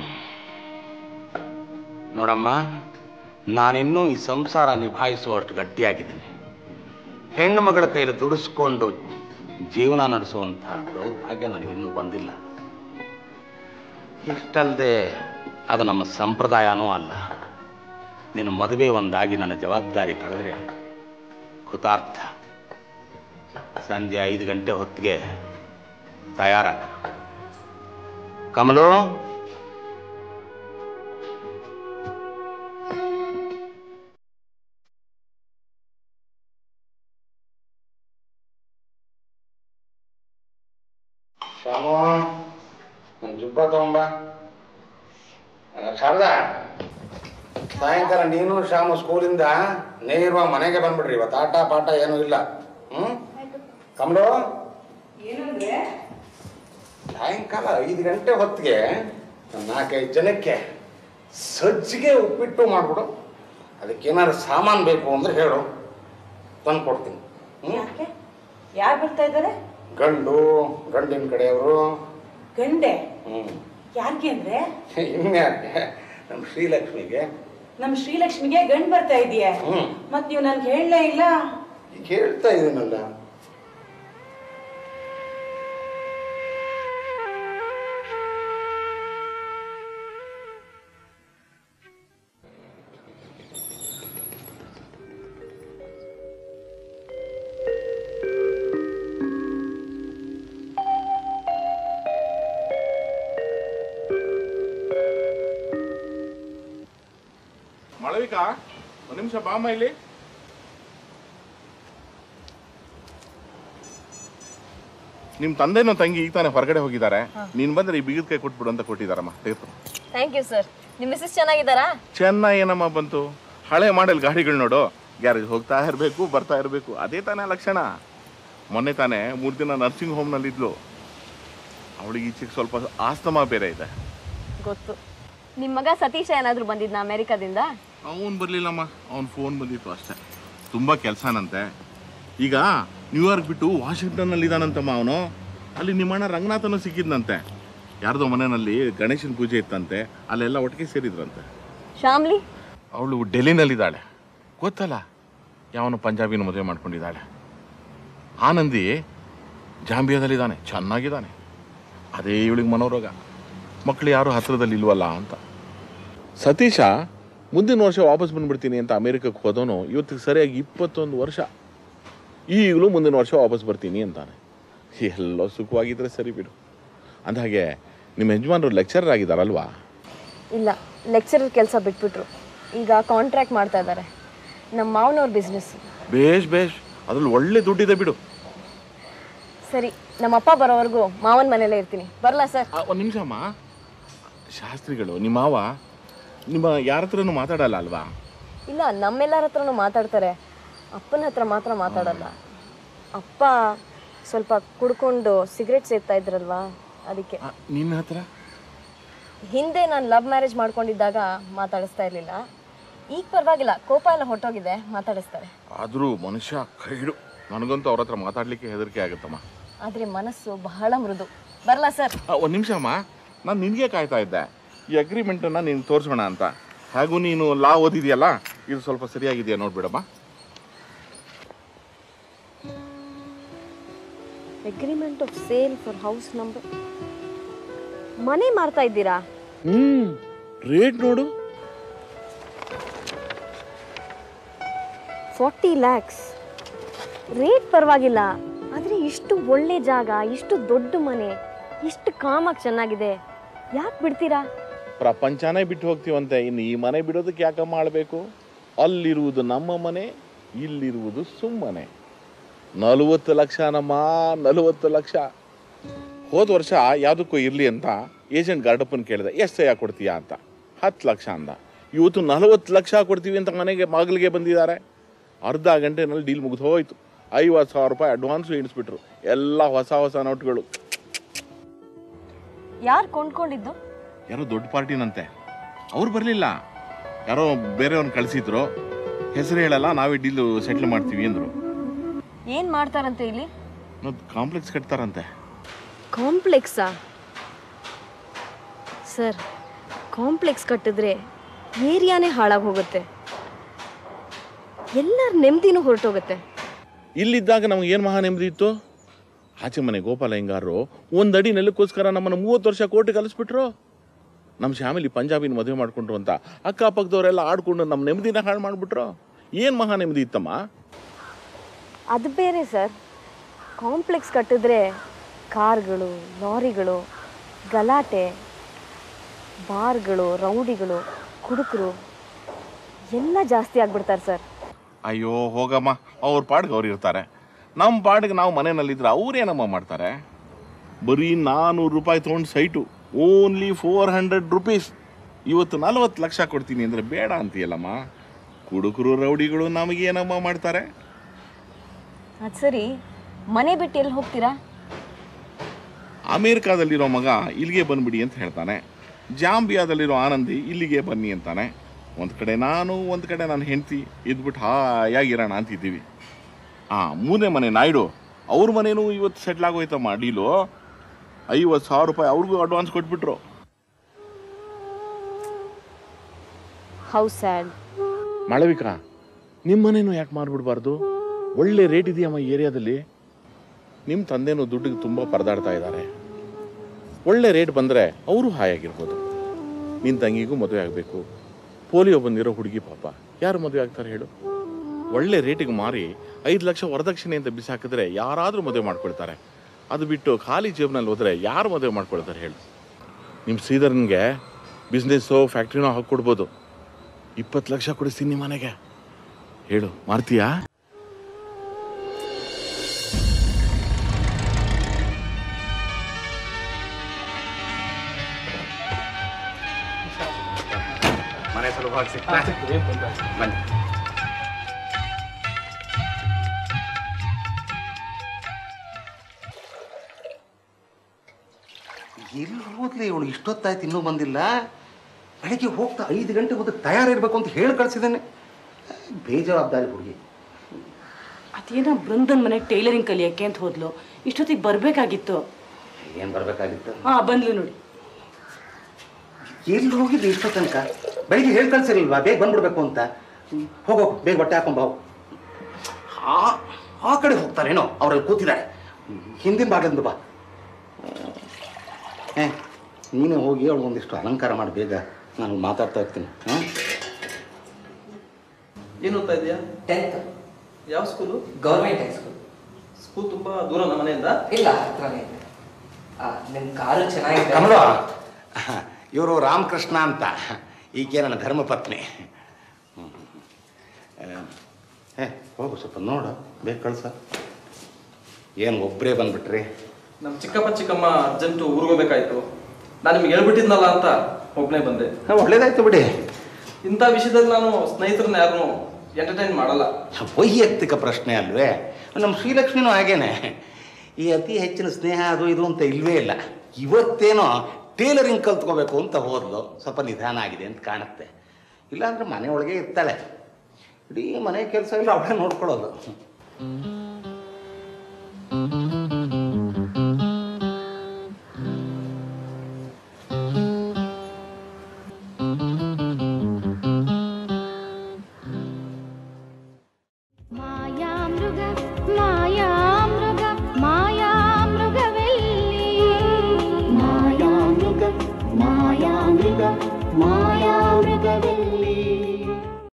ನೋಡಮ್ಮ ನಾನಿನ್ನೂ ಈ ಸಂಸಾರ ನಿಭಾಯಿಸುವಷ್ಟು ಗಟ್ಟಿಯಾಗಿದ್ದೀನಿ ಹೆಣ್ಣು ಮಗಳ ಕೈಲಿ ದುಡಿಸ್ಕೊಂಡು ಜೀವನ ನಡೆಸುವಂಥ ದೌರ್ಭಾಗ್ಯ ನನಗಿನ್ನೂ ಬಂದಿಲ್ಲ ಇಷ್ಟಲ್ಲದೆ ಅದು ನಮ್ಮ ಸಂಪ್ರದಾಯನೂ ಅಲ್ಲ ನಿನ್ನ ಮದುವೆ ಒಂದಾಗಿ ನನ್ನ ಜವಾಬ್ದಾರಿ ಕಳೆದ್ರೆ ಕೃತಾರ್ಥ ಸಂಜೆ ಐದು ಗಂಟೆ ಹೊತ್ತಿಗೆ ತಯಾರಾಗ ಕಮಲು ಶಾಮು ಒಂದು ಜುಬ್ಬ ತಗೊಂಬ ಆ, ಶಾರದಾ ಸಾಯಂಕಾಲ ನೀನು ಶಾಮು ಸ್ಕೂಲಿಂದ ನೇರವಾಗಿ ಮನೆಗೆ ಬಂದ್ಬಿಡ್ರಿ ಇವತ್ತು ಆಟ ಪಾಠ ಏನೂ ಇಲ್ಲ ಹ್ಞೂ ಕಮಲು ಸಾಯಂಕಾಲ ಐದು ಗಂಟೆ ಹೊತ್ತಿಗೆ ಒಂದ್ ನಾಲ್ಕೈದು ಜನಕ್ಕೆ ಸಜ್ಜಿಗೆ ಉಪ್ಪಿಟ್ಟು ಮಾಡ್ಬಿಡು ಅದಕ್ಕೇನಾದ್ರು ಸಾಮಾನು ಬೇಕು ಅಂದ್ರೆ ಹೇಳು ತಂದು ಕೊಡ್ತೀನಿ ಹ್ಞೂ ಯಾರು ಬರ್ತಾ ಇದ್ದಾರೆ ಗಂಡು ಗಂಡಿನ ಕಡೆಯವರು ಗಂಡೆ ಹ್ಞೂ ಯಾಕೆ ಅಂದ್ರೆ ಇನ್ಯಾಕೆ ನಮ್ಮ ಶ್ರೀಲಕ್ಷ್ಮಿಗೆ ನಮ್ ಶ್ರೀಲಕ್ಷ್ಮಿಗೆ ಗಂಡ್ ಬರ್ತಾ ಇದೆಯಾ ಹ್ಞೂ ಮತ್ ನೀವು ನನ್ಗೆ ಹೇಳಲೇ ಇಲ್ಲ ಈಗ ಹೇಳ್ತಾ ಇದೀನಲ್ಲ ಮಳವಿಕಾ ಒಂದು ನಿಮಿಷ ಬಾಮ್ಮ ಇಲ್ಲಿ ನಿಮ್ ತಂದೆನೋ ತಂಗಿ ಈಗ ತಾನೇ ಹೊರಗಡೆ ಹೋಗಿದ್ದಾರೆ ನೀನ್ ಬಂದ್ರೆ ಈ ಬೀಗದ ಕೈ ಕೊಟ್ಬಿಡು ಅಂತ ಕೊಟ್ಟಿದಾರಮ್ಮ ತೆಗೆದು ಥ್ಯಾಂಕ್ ಯು ಸರ್ ನಿಮ್ಮ ಮಿಸ್ಸಸ್ ಚೆನ್ನಾಗಿದ್ದಾರಾ ಚೆನ್ನ ಏನಮ್ಮ ಬಂತು ಹಳೆ ಮಾಡೆಲ್ ಗಾಡಿಗಳು ನೋಡು ಗ್ಯಾರೇಜ್ ಹೋಗ್ತಾ ಇರಬೇಕು ಬರ್ತಾ ಇರಬೇಕು ಅದೇ ತಾನೇ ಲಕ್ಷಣ ಮೊನ್ನೆ ತಾನೇ ಮೂರು ದಿನ ನರ್ಸಿಂಗ್ ಹೋಮ್ನಲ್ಲಿದ್ಲು ಅವಳಿಗೆ ಈಚೆಗೆ ಸ್ವಲ್ಪ ಆಸ್ತಮಾ ಬೇರೆ ಇದೆ ಗೊತ್ತು ನಿಮ್ಮ ಮಗ ಸತೀಶ ಏನಾದರೂ ಬಂದಿದ್ನಾ ಅಮೆರಿಕಾದಿಂದ ಅವನು ಬರಲಿಲ್ಲಮ್ಮ ಅವ್ನ ಫೋನ್ ಬಂದಿತ್ತು ಅಷ್ಟೇ ತುಂಬ ಕೆಲಸನಂತೆ ಈಗ ನ್ಯೂಯಾರ್ಕ್ ಬಿಟ್ಟು ವಾಷಿಂಗ್ಟನ್ನಲ್ಲಿ ಇದ್ದಾನಂತಮ್ಮ ಅವನು ಅಲ್ಲಿ ನಿಮ್ಮಣ್ಣ ರಂಗನಾಥನು ಸಿಕ್ಕಿದ್ನಂತೆ ಯಾರ್ದೋ ಮನೆಯಲ್ಲಿ ಗಣೇಶನ ಪೂಜೆ ಇತ್ತಂತೆ ಅಲ್ಲೆಲ್ಲ ಒಟ್ಟಿಗೆ ಸೇರಿದ್ರಂತೆ ಶಾಮ್ಲಿ ಅವಳು ಡೆಲ್ಲಿನಲ್ಲಿದ್ದಾಳೆ ಗೊತ್ತಲ್ಲ ಯಾವನು ಪಂಜಾಬಿನ ಮದುವೆ ಮಾಡ್ಕೊಂಡಿದ್ದಾಳೆ ಆನಂದಿ ಜಾಂಬಿಯಾದಲ್ಲಿದ್ದಾನೆ ಚೆನ್ನಾಗಿದ್ದಾನೆ ಅದೇ ಇವಳಿಗೆ ಮನೋರೋಗ ಮಕ್ಕಳು ಯಾರು ಹತ್ರದಲ್ಲಿ ಇಲ್ವಲ್ಲ ಅಂತ ಸತೀಶ ಮುಂದಿನ ವರ್ಷ ವಾಪಸ್ ಬಂದ್ಬಿಡ್ತೀನಿ ಅಂತ ಅಮೇರಿಕಕ್ಕೆ ಹೋದವನು ಇವತ್ತಿಗೆ ಸರಿಯಾಗಿ ಇಪ್ಪತ್ತೊಂದು ವರ್ಷ ಈಗಲೂ ಮುಂದಿನ ವರ್ಷ ವಾಪಸ್ ಬರ್ತೀನಿ ಅಂತಾನೆ ಎಲ್ಲೋ ಸುಖವಾಗಿದ್ರೆ ಸರಿ ಬಿಡು ಅಂದಹಾಗೆ ನಿಮ್ಮ ಯಜಮಾನರು ಲೆಕ್ಚರರ್ ಆಗಿದ್ದಾರಲ್ವಾ ಇಲ್ಲ ಲೆಕ್ಚರರ್ ಕೆಲಸ ಬಿಟ್ಬಿಟ್ರು ಈಗ ಕಾಂಟ್ರಾಕ್ಟ್ ಮಾಡ್ತಾ ಇದ್ದಾರೆ ನಮ್ಮ ಮಾವನವ್ರ ಬಿಸ್ನೆಸ್ ಬೇಷ್ ಬೇಷ್ ಅದ್ರಲ್ಲಿ ಒಳ್ಳೆ ದುಡ್ಡಿದೆ ಬಿಡು ಸರಿ ನಮ್ಮ ಅಪ್ಪ ಬರೋವರೆಗೂ ಮಾವನ ಮನೇಲೇ ಇರ್ತೀನಿ ಬರಲಾ ಸರ್ ಒಂದು ನಿಮಿಷ ಅಮ್ಮ ಶಾಸ್ತ್ರಿಗಳು ನಿಮ್ಮ ಮಾವ ನಿಮ್ಮ ಯಾರ ಹತ್ರನೂ ಮಾತಾಡಲ್ಲ ಅಲ್ವಾ ಇಲ್ಲ ನಮ್ಮೆಲ್ಲರ ಹತ್ರನೂ ಮಾತಾಡ್ತಾರೆ ಅಪ್ಪನ ಹತ್ರ ಮಾತ್ರ ಮಾತಾಡಲ್ಲ ಅಪ್ಪ ಸ್ವಲ್ಪ ಕುಡ್ಕೊಂಡು ಸಿಗರೇಟ್ ಸೇರ್ತಾ ಇದ್ರಲ್ವಾ ಅದಕ್ಕೆ ಆ, ನಿನ್ನ ಹತ್ರ ಹಿಂದೆ ನಾನು ಲವ್ ಮ್ಯಾರೇಜ್ ಮಾಡ್ಕೊಂಡಿದ್ದಾಗ ಮಾತಾಡಿಸ್ತಾ ಇರಲಿಲ್ಲ ಈಗ ಪರವಾಗಿಲ್ಲ ಕೋಪ ಎಲ್ಲ ಹೊಟ್ಟೋಗಿದೆ ಮಾತಾಡಿಸ್ತಾರೆ ಆದರೂ ಮನುಷ್ಯ ಕೈಡು ನನಗಂತೂ ಅವ್ರ ಹತ್ರ ಮಾತಾಡ್ಲಿಕ್ಕೆ ಹೆದರಿಕೆ ಆಗುತ್ತಮ್ಮ ಆದರೆ ಮನಸ್ಸು ಬಹಳ ಮೃದು ಬರಲಾ ಸರ್ ಒಂದು ನಿಮಿಷ ಅಮ್ಮ ನಾನು ನಿನಗೆ ಕಾಯ್ತಾ ಇದ್ದೆ ಈ ಅಗ್ರಿಮೆಂಟನ್ನು ನೀನು ತೋರಿಸೋಣ ಅಂತ ಹಾಗೂ ನೀನು ಲಾ ಓದಿದೆಯಲ್ಲ ಇದು ಸ್ವಲ್ಪ ಸರಿಯಾಗಿದೆಯಾ ನೋಡ್ಬಿಡಮ್ಮ agreement of sale for house number ಮನೆ ಮಾರ್ತಾ ಇದ್ದೀರಾ ಹ್ಞೂ ರೇಟ್ ನೋಡು ಫಾರ್ಟಿ ಲ್ಯಾಕ್ಸ್ ರೇಟ್ ಪರವಾಗಿಲ್ಲ ಆದರೆ ಇಷ್ಟು ಒಳ್ಳೆ ಜಾಗ ಇಷ್ಟು ದೊಡ್ಡ ಮನೆ ಇಷ್ಟು ಕಾಮಾಗಿ ಚೆನ್ನಾಗಿದೆ ಯಾಕೆ ಬಿಡ್ತೀರಾ ಪ್ರಪಂಚನೇ ಬಿಟ್ಟು ಹೋಗ್ತೀವಂತೆ ಇನ್ನು ಈ ಮನೆ ಬಿಡೋದಕ್ಕೆ ಯಾಕಮ್ಮ ಆಳ್ಬೇಕು ಅಲ್ಲಿರುವುದು ನಮ್ಮ ಮನೆ ಇಲ್ಲಿರುವುದು ಸುಮ್ಮನೆ ನಲವತ್ತು ಲಕ್ಷ ನಮ್ಮ ನಲವತ್ತು ಲಕ್ಷ ಹೋದ ವರ್ಷ ಯಾವುದಕ್ಕೂ ಇರಲಿ ಅಂತ ಏಜೆಂಟ್ ಗಾರ್ಡಪ್ಪನ ಕೇಳಿದೆ ಎಷ್ಟು ಯಾಕೆ ಕೊಡ್ತೀಯಾ ಅಂತ ಹತ್ತು ಲಕ್ಷ ಅಂದ ಇವತ್ತು ನಲವತ್ತು ಲಕ್ಷ ಕೊಡ್ತೀವಿ ಅಂತ ಮನೆಗೆ ಮಗಳಿಗೆ ಬಂದಿದ್ದಾರೆ ಅರ್ಧ ಗಂಟೆನಲ್ಲಿ ಡೀಲ್ ಮುಗಿದು ಹೋಯ್ತು ಐವತ್ತು ಸಾವಿರ ರೂಪಾಯಿ ಅಡ್ವಾನ್ಸು ಎಣಿಸ್ಬಿಟ್ರು ಎಲ್ಲ ಹೊಸ ಹೊಸ ನೋಟ್ಗಳು ಯಾರು ಕೊಂಡ್ಕೊಂಡಿದ್ದು ಯಾರೋ ದೊಡ್ಡ ಪಾರ್ಟಿನಂತೆ ಅವ್ರು ಬರಲಿಲ್ಲ ಯಾರೋ ಬೇರೆಯವ್ರನ್ನ ಕಳಿಸಿದ್ರು ಹೆಸರು ಹೇಳಲ್ಲ ನಾವೇ ಡೀಲ್ ಸೆಟ್ಲ್ ಮಾಡ್ತೀವಿ ಅಂದರು ಏನು ಮಾಡ್ತಾರಂತೆ ಇಲ್ಲಿ ಕಾಂಪ್ಲೆಕ್ಸ್ ಕಟ್ತಾರಂತೆ ಕಾಂಪ್ಲೆಕ್ಸಾ ಸರ್ ಕಾಂಪ್ಲೆಕ್ಸ್ ಕಟ್ಟಿದ್ರೆ ಏರಿಯಾನೇ ಹಾಳಾಗಿ ಹೋಗುತ್ತೆ ಎಲ್ಲರ ನೆಮ್ಮದಿನೂ ಹೊರಟೋಗುತ್ತೆ ಇಲ್ಲಿದ್ದಾಗ ನಮ್ಗೆ ಏನು ಮಹಾ ನೆಮ್ಮದಿ ಇತ್ತು ಆಚೆ ಮನೆ ಗೋಪಾಲ ಹಿಂಗಾರು ಒಂದು ಅಡಿ ನೆಲಕ್ಕೋಸ್ಕರ ನಮ್ಮನ್ನು ಮೂವತ್ತು ವರ್ಷ ಕೋರ್ಟ್ ಕಲಿಸ್ಬಿಟ್ರು ನಮ್ಮ ಫ್ಯಾಮಿಲಿ ಪಂಜಾಬಿನ ಮದುವೆ ಮಾಡ್ಕೊಂಡ್ರು ಅಂತ ಅಕ್ಕಪಕ್ಕದವರೆಲ್ಲ ಆಡ್ಕೊಂಡು ನಮ್ಮ ನೆಮ್ಮದಿನ ಹಾಳು ಮಾಡಿಬಿಟ್ರು ಏನು ಮಹಾ ನೆಮ್ಮದಿ ಇತ್ತಮ್ಮ ಅದು ಬೇರೆ ಸರ್ ಕಾಂಪ್ಲೆಕ್ಸ್ ಕಟ್ಟಿದ್ರೆ ಕಾರ್ಗಳು ಲಾರಿಗಳು ಗಲಾಟೆ ಬಾರ್ಗಳು ರೌಡಿಗಳು ಕುಡುಕರು ಎಲ್ಲ ಜಾಸ್ತಿ ಆಗ್ಬಿಡ್ತಾರೆ ಸರ್ ಅಯ್ಯೋ ಹೋಗಮ್ಮ ಅವ್ರ ಪಾಡ್ಗೆ ಅವ್ರು ಇರ್ತಾರೆ ನಮ್ಮ ಪಾಡ್ಗೆ ನಾವು ಮನೆಯಲ್ಲಿದ್ರೆ ಅವ್ರೇನಮ್ಮ ಮಾಡ್ತಾರೆ ಬರೀ ನಾನ್ನೂರು ರೂಪಾಯಿ ತೊಗೊಂಡು site only four hundred rupees ಇವತ್ತು ನಲ್ವತ್ತು ಲಕ್ಷ ಕೊಡ್ತೀನಿ ಅಂದರೆ ಬೇಡ ಅಂತೀಯಲ್ಲಮ್ಮ ಕುಡುಕರು ರೌಡಿಗಳು ನಮಗೇನಮ್ಮ ಮಾಡ್ತಾರೆ ಅದು ಸರಿ ಮನೆ ಬಿಟ್ಟು ಎಲ್ಲಿ ಹೋಗ್ತೀರಾ ಅಮೇರಿಕಾದಲ್ಲಿರೋ ಮಗ ಇಲ್ಲಿಗೆ ಬಂದ್ಬಿಡಿ ಅಂತ ಹೇಳ್ತಾನೆ ಜಾಂಬಿಯಾದಲ್ಲಿರೋ ಆನಂದಿ ಇಲ್ಲಿಗೆ ಬನ್ನಿ ಅಂತಾನೆ ಒಂದು ಕಡೆ ನಾನು ಒಂದು ಕಡೆ ನನ್ನ ಹೆಂಡತಿ ಇದ್ಬಿಟ್ಟು ಹಾಯಾಗಿರೋಣ ಅಂತಿದ್ದೀವಿ ಹಾಂ ಮೂರನೇ ಮನೆ ನಾಯ್ಡು ಅವ್ರ ಮನೇನೂ ಇವತ್ತು ಸೆಟ್ಲ್ ಆಗೋಯ್ತಮ್ಮ ಡೀಲು ಐವತ್ತು ಸಾವಿರ ರೂಪಾಯಿ ಅವ್ರಿಗೂ ಅಡ್ವಾನ್ಸ್ ಕೊಟ್ಬಿಟ್ರು ಹೌ ಸ್ಯಾಡ್ ಮಾಳವಿಕಾ ನಿಮ್ಮ ಮನೇನು ಯಾಕೆ ಮಾರ್ಬಿಡ್ಬಾರ್ದು ಒಳ್ಳೆ ರೇಟ್ ಇದೆಯಮ್ಮ ಈ ಏರಿಯಾದಲ್ಲಿ ನಿಮ್ಮ ತಂದೆನೂ ದುಡ್ಡಿಗೆ ತುಂಬ ಪರದಾಡ್ತಾ ಇದ್ದಾರೆ ಒಳ್ಳೆ ರೇಟ್ ಬಂದರೆ ಅವರು ಹಾಯಾಗಿರ್ಬೋದು ನಿನ್ನ ತಂಗಿಗೂ ಮದುವೆ ಆಗಬೇಕು ಪೋಲಿಯೋ ಬಂದಿರೋ ಹುಡುಗಿ ಪಾಪ ಯಾರು ಮದುವೆ ಆಗ್ತಾರೆ ಹೇಳು ಒಳ್ಳೆ ರೇಟಿಗೆ ಮಾರಿ ಐದು ಲಕ್ಷ ವರದಕ್ಷಿಣೆ ಅಂತ ಬಿಸಾಕಿದ್ರೆ ಯಾರಾದರೂ ಮದುವೆ ಮಾಡ್ಕೊಳ್ತಾರೆ ಅದು ಬಿಟ್ಟು ಖಾಲಿ ಜೇಬ್ನಲ್ಲಿ ಹೋದರೆ ಯಾರು ಮದುವೆ ಮಾಡ್ಕೊಳ್ತಾರೆ ಹೇಳು ನಿಮ್ಮ ಶ್ರೀಧರನ್ಗೆ ಬಿಸ್ನೆಸ್ಸು ಫ್ಯಾಕ್ಟ್ರಿನೋ ಹಾಕ್ಕೊಡ್ಬೋದು ಇಪ್ಪತ್ತು ಲಕ್ಷ ಕೊಡಿಸ್ತೀನಿ ನಿಮ್ಮ ಮನೆಗೆ ಹೇಳು ಮಾಡ್ತೀಯಾ ಮನೆ ಸುಲಭವಾಗಿ ಸಿಗ್ತಾ ಬನ್ನಿ ಎಲ್ಲಿ ಹೋದ್ಲಿ ಇವಳು ಇಷ್ಟೊತ್ತಾಯ್ತು ಇನ್ನೂ ಬಂದಿಲ್ಲ ಬೆಳಿಗ್ಗೆ ಹೋಗ್ತಾ ಐದು ಗಂಟೆ ಹೋದ ತಯಾರಿರ್ಬೇಕು ಅಂತ ಹೇಳಿ ಕಳ್ಸಿದ್ದೇನೆ ಬೇಜವಾಬ್ದಾರಿ ಹುಡುಗಿ ಅದೇನೋ ಬೃಂದನ್ ಮನೆ ಟೈಲರಿಂಗ್ ಕಲಿಯಕ್ಕೆ ಅಂತ ಹೋದ್ಲು ಇಷ್ಟೊತ್ತಿಗೆ ಬರಬೇಕಾಗಿತ್ತು ಏನು ಬರಬೇಕಾಗಿತ್ತು ಹಾ ಬಂದ್ಲು ನೋಡಿ ಎಲ್ಲಿ ಹೋಗಿದ್ದೆ ಇಷ್ಟೋ ತನಕ ಬೆಳಿಗ್ಗೆ ಹೇಳಿ ಕಳ್ಸಿರಲ್ವಾ ಬೇಗ ಬಂದ್ಬಿಡ್ಬೇಕು ಅಂತ ಹೋಗೋ ಬೇಗ ಬಟ್ಟೆ ಹಾಕೊಂಡ್ ಬಾವು ಆ ಆ ಕಡೆ ಹೋಗ್ತಾರೇನೋ ಅವ್ರಲ್ಲಿ ಕೂತಿದ್ದಾರೆ ಹಿಂದಿನ ಬಾಗಿಲಿಂದ ಬಾ ಏ ನೀನೇ ಹೋಗಿ ಅವಳು ಒಂದಿಷ್ಟು ಅಲಂಕಾರ ಮಾಡಿ ಬೇಗ ನಾನು ಮಾತಾಡ್ತಾ ಇರ್ತೀನಿ ಹಾಂ ಏನು ಓದ್ತಾ ಇದೆಯಾ ಟೆಂತ್ ಯಾವ ಸ್ಕೂಲು ಗೌರ್ಮೆಂಟ್ ಹೈಸ್ಕೂಲ್ ಸ್ಕೂಲ್ ತುಂಬಾ ದೂರ ನಮ್ಮ ಮನೆಯಿಂದ ಇಲ್ಲ ಹತ್ರನೇ ಇದೆ ಆ, ನಿಮ್ ಕಾರು ಚೆನ್ನಾಗಿದೆ ಕಮಲ ಇವರು ರಾಮಕೃಷ್ಣ ಅಂತ ಈಕೆ ನನ್ನ ಧರ್ಮಪತ್ನಿ ಹ್ಮ್. ಏ ಹೋಗು ಸ್ವಲ್ಪ ನೋಡು ಬೇಗ ಕಳ್ಸ ಏನು ಒಬ್ಬರೇ ಬಂದ್ಬಿಟ್ರಿ ನಮ್ಮ ಚಿಕ್ಕಪ್ಪ ಚಿಕ್ಕಮ್ಮ ಅರ್ಜೆಂಟು ಊರ್ಗೋಬೇಕಾಯ್ತು ನಾನು ನಿಮ್ಗೆ ಹೇಳ್ಬಿಟ್ಟಿದ್ನಲ್ಲ ಅಂತ ಒಬ್ಬನೇ ಬಂದೆ ಒಳ್ಳೇದಾಯ್ತು ಬಿಡಿ ಇಂಥ ವಿಷಯದಲ್ಲಿ ನಾನು ಸ್ನೇಹಿತರನ್ನ ಯಾರನ್ನು ಎಂಟರ್ಟೈನ್ ಮಾಡಲ್ಲ ವೈಯಕ್ತಿಕ ಪ್ರಶ್ನೆ ಅಲ್ವೇ ನಮ್ಮ ಶ್ರೀಲಕ್ಷ್ಮಿನೂ ಹಾಗೇನೆ ಈ ಅತಿ ಹೆಚ್ಚಿನ ಸ್ನೇಹ ಅದು ಇದು ಅಂತ ಇಲ್ವೇ ಇಲ್ಲ ಇವತ್ತೇನೋ ಟೇಲರಿಂಗ್ ಕಲ್ತ್ಕೋಬೇಕು ಅಂತ ಹೋದ್ಲು ಸ್ವಲ್ಪ ನಿಧಾನ ಆಗಿದೆ ಅಂತ ಕಾಣುತ್ತೆ ಇಲ್ಲಾಂದ್ರೆ ಮನೆ ಒಳಗೆ ಇರ್ತಾಳೆ ಇಡೀ ಮನೆ ಕೆಲಸ ಎಲ್ಲ ಅವಳೇ ನೋಡ್ಕೊಳ್ಳೋದು ಮಾಯಾಮೃಗ ಮಾಯಾಮೃಗ ಮಾಯಾಮೃಗವೆಲ್ಲಿ ಮಾಯಾಮೃಗ ಮಾಯಾಮೃಗ ಮಾಯಾಮೃಗವೆಲ್ಲಿ